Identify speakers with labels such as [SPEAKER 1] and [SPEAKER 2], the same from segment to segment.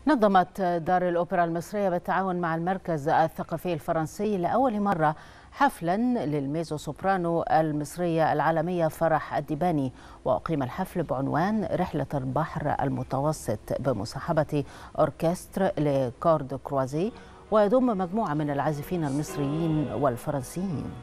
[SPEAKER 1] نظمت دار الأوبرا المصرية بالتعاون مع المركز الثقافي الفرنسي لأول مرة حفلا للميزو سوبرانو المصرية العالمية فرح الدباني وأقيم الحفل بعنوان رحلة البحر المتوسط بمصاحبة أوركستر لكورد كروازي ويضم مجموعة من العازفين المصريين والفرنسيين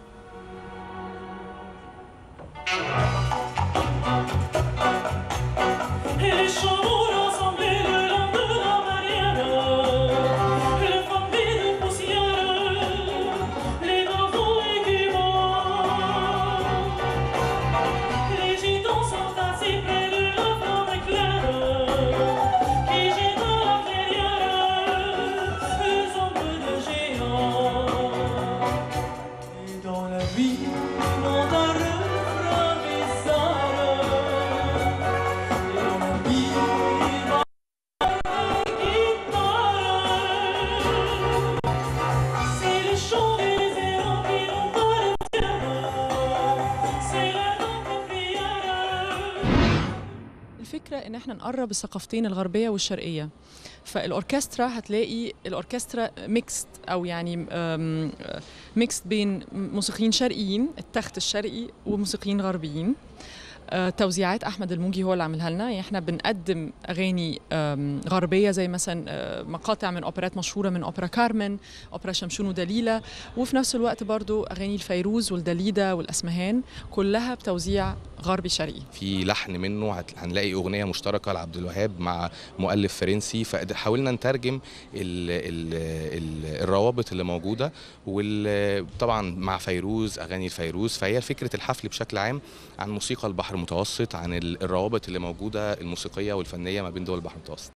[SPEAKER 2] الفكرة ان احنا نقرب الثقافتين الغربية والشرقية فالاوركسترا هتلاقي الاوركسترا ميكست او يعني ميكست بين موسيقيين شرقيين التخت الشرقي وموسيقيين غربيين توزيعات احمد الموجي هو اللي عاملها لنا يعني احنا بنقدم اغاني غربيه زي مثلا مقاطع من اوبرات مشهوره من اوبرا كارمن اوبرا شمشون ودليله وفي نفس الوقت برضو اغاني الفيروز والدليده والاسمهان كلها بتوزيع غربي شرقي
[SPEAKER 3] في لحن منه هنلاقي اغنيه مشتركه لعبد الوهاب مع مؤلف فرنسي فحاولنا نترجم ال ال ال الروابط اللي موجوده وطبعا مع فيروز اغاني الفيروز فهي فكره الحفل بشكل عام عن موسيقى البحر المتوسط عن الروابط اللي موجوده الموسيقيه والفنيه ما بين دول البحر المتوسط